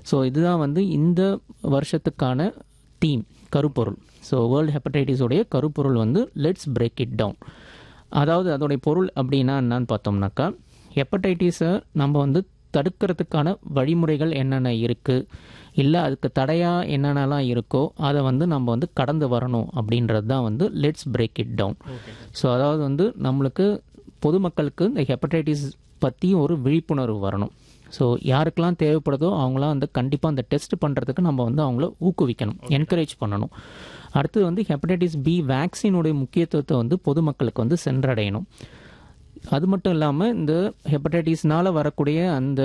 so இதுதான் வந்து இந்த வருஷத்துக்கான தீம் கருப்பொருள் ஸோ வேர்ல்டு ஹெப்படைட்டிஸோடைய கருப்பொருள் வந்து லெட்ஸ் பிரேக் இட் டவுன் அதாவது அதோடைய பொருள் அப்படின்னா என்னன்னு பார்த்தோம்னாக்கா ஹெப்படைட்டிஸை நம்ம வந்து தடுக்கிறதுக்கான வழிமுறைகள் என்னென்ன இருக்குது இல்லை அதுக்கு தடையாக என்னென்னலாம் இருக்கோ அதை வந்து நம்ம வந்து கடந்து வரணும் அப்படின்றது தான் வந்து let's break it down so அதாவது வந்து நம்மளுக்கு பொதுமக்களுக்கு இந்த ஹெப்படைட்டிஸ் பற்றி ஒரு விழிப்புணர்வு வரணும் ஸோ யாருக்கெல்லாம் தேவைப்படுதோ அவங்களாம் வந்து கண்டிப்பாக அந்த டெஸ்ட் பண்ணுறதுக்கு நம்ம வந்து அவங்கள ஊக்குவிக்கணும் என்கரேஜ் பண்ணணும் அடுத்து வந்து ஹெப்படைட்டிஸ் பி வேக்சினுடைய முக்கியத்துவத்தை வந்து பொதுமக்களுக்கு வந்து சென்றடையணும் அது மட்டும் இல்லாமல் இந்த ஹெப்படைட்டிஸ்னால் வரக்கூடிய அந்த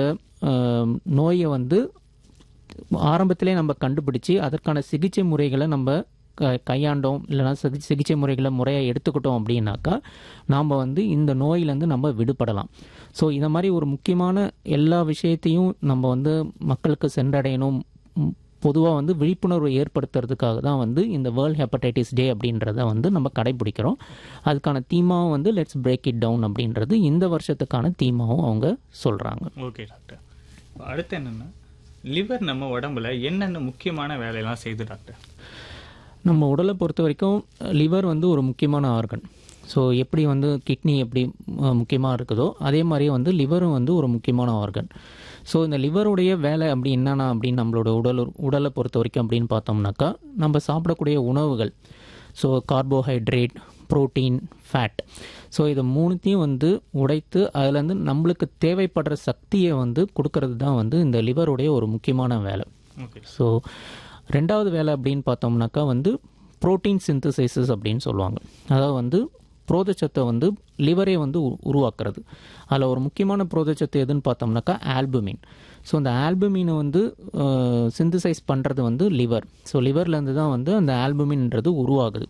நோயை வந்து ஆரம்பத்திலே நம்ம கண்டுபிடிச்சி அதற்கான சிகிச்சை முறைகளை நம்ம க கையாண்டோம் இல்லைனா சிகி சிகிச்சை முறைகளை முறையாக எடுத்துக்கிட்டோம் அப்படின்னாக்கா நாம் வந்து இந்த நோயிலேருந்து நம்ம விடுபடலாம் ஸோ இந்த மாதிரி ஒரு முக்கியமான எல்லா விஷயத்தையும் நம்ம வந்து மக்களுக்கு சென்றடையணும் பொதுவாக வந்து விழிப்புணர்வு ஏற்படுத்துறதுக்காக தான் வந்து இந்த வேர்ல்ட் ஹெப்படைட்டிஸ் டே அப்படின்றத வந்து நம்ம கடைபிடிக்கிறோம் அதுக்கான தீமாவும் வந்து லெட்ஸ் பிரேக் இட் டவுன் அப்படின்றது இந்த வருஷத்துக்கான தீமாவும் அவங்க சொல்கிறாங்க ஓகே டாக்டர் அடுத்து என்னென்னா லிவர் நம்ம உடம்புல என்னென்ன முக்கியமான வேலையெல்லாம் செய்யுது டாக்டர் நம்ம உடலை பொறுத்த வரைக்கும் லிவர் வந்து ஒரு முக்கியமான ஆர்கன் ஸோ எப்படி வந்து கிட்னி எப்படி முக்கியமாக இருக்குதோ அதே மாதிரியே வந்து லிவரும் வந்து ஒரு முக்கியமான ஆர்கன் ஸோ இந்த லிவருடைய வேலை அப்படி என்னென்ன அப்படின்னு நம்மளோட உடல் உடலை பொறுத்த வரைக்கும் அப்படின்னு பார்த்தோம்னாக்கா நம்ம சாப்பிடக்கூடிய உணவுகள் so carbohydrate protein fat so இதை மூணுத்தையும் வந்து உடைத்து அதுலேருந்து நம்மளுக்கு தேவைப்படுற சக்தியை வந்து கொடுக்கறது தான் வந்து இந்த லிவருடைய ஒரு முக்கியமான வேலை ஓகே ஸோ ரெண்டாவது வேலை அப்படின்னு பார்த்தோம்னாக்கா வந்து ப்ரோட்டீன் சிந்தசைசஸ் அப்படின்னு சொல்லுவாங்க அதாவது வந்து புரோதச்சத்தை வந்து லிவரே வந்து உ- உருவாக்குறது அதில் ஒரு முக்கியமான புரோதச்சத்து எதுன்னு பார்த்தோம்னாக்கா ஆல்புமின் ஸோ அந்த ஆல்புமினை வந்து சிந்தசைஸ் பண்ணுறது வந்து லிவர் ஸோ லிவர்லேருந்து தான் வந்து அந்த ஆல்புமின்ன்றது உருவாகுது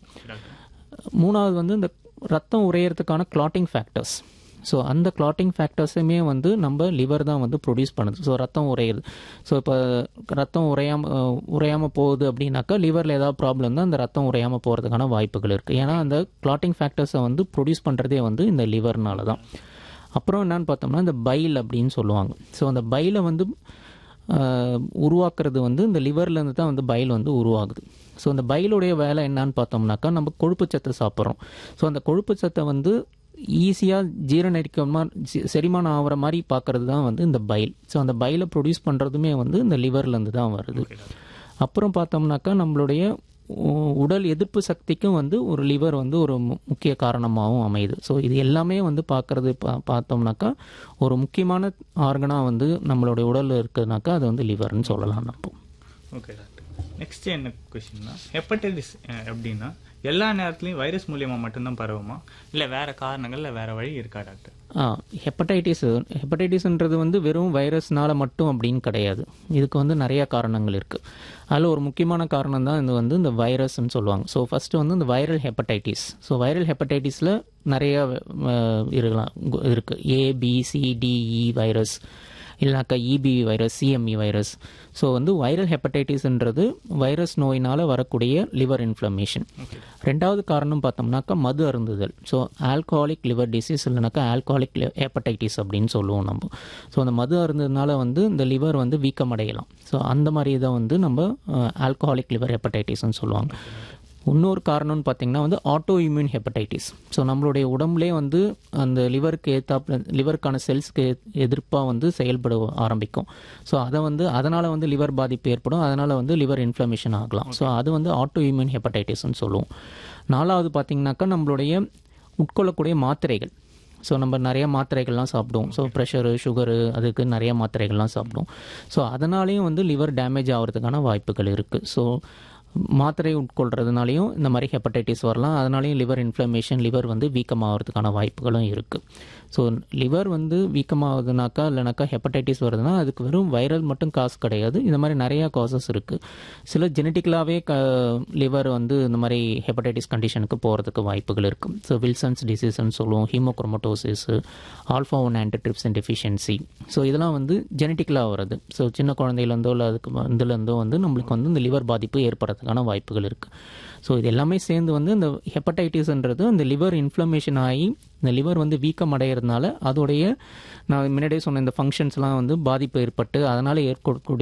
மூணாவது வந்து இந்த ரத்தம் உறையிறதுக்கான கிளாட்டிங் ஃபேக்டர்ஸ் ஸோ அந்த கிளாட்டிங் ஃபேக்டர்ஸுமே வந்து நம்ம லிவர் தான் வந்து ப்ரொடியூஸ் பண்ணுது ஸோ ரத்தம் உறையுது ஸோ இப்போ ரத்தம் உறையாமல் உறையாமல் போகுது அப்படின்னாக்கா லிவரில் ஏதாவது ப்ராப்ளம் தான் அந்த ரத்தம் உறையாமல் போகிறதுக்கான வாய்ப்புகள் இருக்குது ஏன்னா அந்த கிளாட்டிங் ஃபேக்டர்ஸை வந்து ப்ரொடியூஸ் பண்ணுறதே வந்து இந்த லிவர்னால தான் அப்புறம் என்னன்னு பார்த்தோம்னா இந்த பைல் அப்படின்னு சொல்லுவாங்க ஸோ அந்த பைலை வந்து ஆஹ், உருவாக்குறது வந்து இந்த liverலேருந்து தான் வந்து பைல் வந்து உருவாகுது ஸோ அந்த பைலுடைய வேலை என்னன்னு பார்த்தோம்னாக்கா நம்ம கொழுப்புச்சத்தை சாப்பிட்றோம் ஸோ அந்த கொழுப்புச்சத்தை வந்து ஈஸியாக ஜீரணரிக்கமா சி- செரிமானம் ஆகிற மாதிரி பார்க்கறது தான் வந்து இந்த பைல் ஸோ அந்த பைலை ப்ரொடியூஸ் பண்ணுறதுமே வந்து இந்த லிவர்லேருந்து தான் வருது அப்புறம் பார்த்தோம்னாக்கா நம்மளுடைய உ- உடல் எதிர்ப்பு சக்திக்கும் வந்து ஒரு லிவர் வந்து ஒரு மு- முக்கிய காரணமாகவும் அமையுது ஸோ இது எல்லாமே வந்து பார்க்கறது பா பார்த்தோம்னாக்கா ஒரு முக்கியமான ஆர்கனாக வந்து நம்மளுடைய உடலில் இருக்குதுனாக்கா அது வந்து லிவர்னு சொல்லலாம் நம்ம ஓகே டாக்டர் நெக்ஸ்ட் என்ன கொஷின்னா ஹெப்படைட்டிஸ் அப்படின்னா எல்லா நேரத்துலையும் வைரஸ் மூலியமா மட்டும்தான் பரவுமா இல்லை வேற காரணங்கள் இல்லை வேற வழி இருக்கா டாக்டர் ஆ ஹெப்படைட்டிஸ் ஹெப்படைட்டிஸ்ன்றது வந்து வெறும் வைரஸ்னால மட்டும் அப்படின்னு கிடையாது இதுக்கு வந்து நிறைய காரணங்கள் இருக்குது அதில் ஒரு முக்கியமான காரணம் தான் இது வந்து இந்த வைரஸ்ன்னு சொல்லுவாங்க ஸோ ஃபஸ்ட்டு வந்து இந்த வைரல் ஹெப்படைட்டிஸ் ஸோ வைரல் ஹெப்படைட்டிஸில் நிறைய அஹ், இருக்கலாம் இருக்குது ஏபிசிடிஇ வைரஸ் இல்லைனாக்கா E B virus C M E virus so வந்து வைரல் ஹெப்படைட்டிஸ்ன்றது வைரஸ் நோயினால் வரக்கூடிய லிவர் இன்ஃப்ளமேஷன் ரெண்டாவது காரணம் பார்த்தோம்னாக்கா மது அருந்துதல் ஸோ ஆல்கஹாலிக் லிவர் டிசீஸ் இல்லைனாக்கா ஆல்கஹாலிக் ஹெப்படைட்டிஸ் அப்படின்னு சொல்லுவோம் நம்ம ஸோ அந்த மது அருந்ததுனால வந்து இந்த லிவர் வந்து வீக்கமடையலாம் ஸோ அந்த மாதிரி இதை வந்து நம்ம ஆல்கஹாலிக் லிவர் ஹெப்படைட்டிஸ்னு சொல்லுவாங்க இன்னொரு காரணம்னு பார்த்தீங்கன்னா வந்து ஆட்டோ இம்யூன் ஹெப்படைட்டிஸ் ஸோ நம்மளுடைய உடம்புலே வந்து அந்த லிவருக்கு ஏத்தாப்புல லிவருக்கான செல்ஸ்க்கு எதிர்ப்பாக வந்து செயல்பட ஆரம்பிக்கும் ஸோ அதை வந்து அதனால் வந்து லிவர் பாதிப்பு ஏற்படும் அதனால் வந்து லிவர் இன்ஃப்ளமேஷன் ஆகலாம் ஸோ அது வந்து ஆட்டோ இம்யூன் ஹெப்படைட்டிஸ்னு சொல்லுவோம் நாலாவது பார்த்தீங்கன்னாக்கா நம்மளுடைய உட்கொள்ளக்கூடிய மாத்திரைகள் ஸோ நம்ம நிறைய மாத்திரைகள்லாம் சாப்பிடுவோம் ஸோ ப்ரெஷரு சுகரு அதுக்கு நிறைய மாத்திரைகள்லாம் சாப்பிடுவோம் ஸோ அதனாலேயும் வந்து லிவர் டேமேஜ் ஆகிறதுக்கான வாய்ப்புகள் இருக்குது ஸோ மாத்திரை உட்கொள்றதுனாலையும் இந்த மாதிரி ஹெப்படைட்டிஸ் வரலாம் அதனாலையும் லிவர் இன்ஃப்ளமேஷன் லிவர் வந்து வீக்கமாகிறதுக்கான வாய்ப்புகளும் இருக்குது ஸோ லிவர் வந்து வீக்கமாகுதுனாக்கா இல்லைனாக்கா ஹெப்படைட்டிஸ் வருதுன்னா அதுக்கு வெறும் வைரல் மட்டும் காசு கிடையாது இந்த மாதிரி நிறையா காசஸ் இருக்குது சில ஜெனட்டிக்கலாகவே க லிவர் வந்து இந்த மாதிரி ஹெப்படைட்டிஸ் கண்டிஷனுக்கு போகிறதுக்கு வாய்ப்புகள் இருக்குது ஸோ வில்சன்ஸ் டிசீஸ்ன்னு சொல்லுவோம் hemochromatosis alpha one antitrypsin deficiency so இதெல்லாம் வந்து ஜெனட்டிக்கலாக வருது ஸோ சின்ன குழந்தையிலேருந்தோ இல்லை அதுக்கு இதுலேருந்தோ வந்து நம்மளுக்கு வந்து இந்த லிவர் பாதிப்பு ஏற்படுறதுக்கான வாய்ப்புகள் இருக்குது ஸோ இது எல்லாமே சேர்ந்து வந்து இந்த ஹெப்படைட்டிஸ்ன்றது அந்த லிவர் இன்ஃப்ளமேஷன் ஆகி இந்த லிவர் வந்து வீக்கம் அடைகிறதுனால அதோடைய நான் முன்னாடியே சொன்ன இந்த ஃபங்க்ஷன்ஸ்லாம் வந்து பாதிப்பு ஏற்பட்டு அதனால் ஏற்படக்கூடிய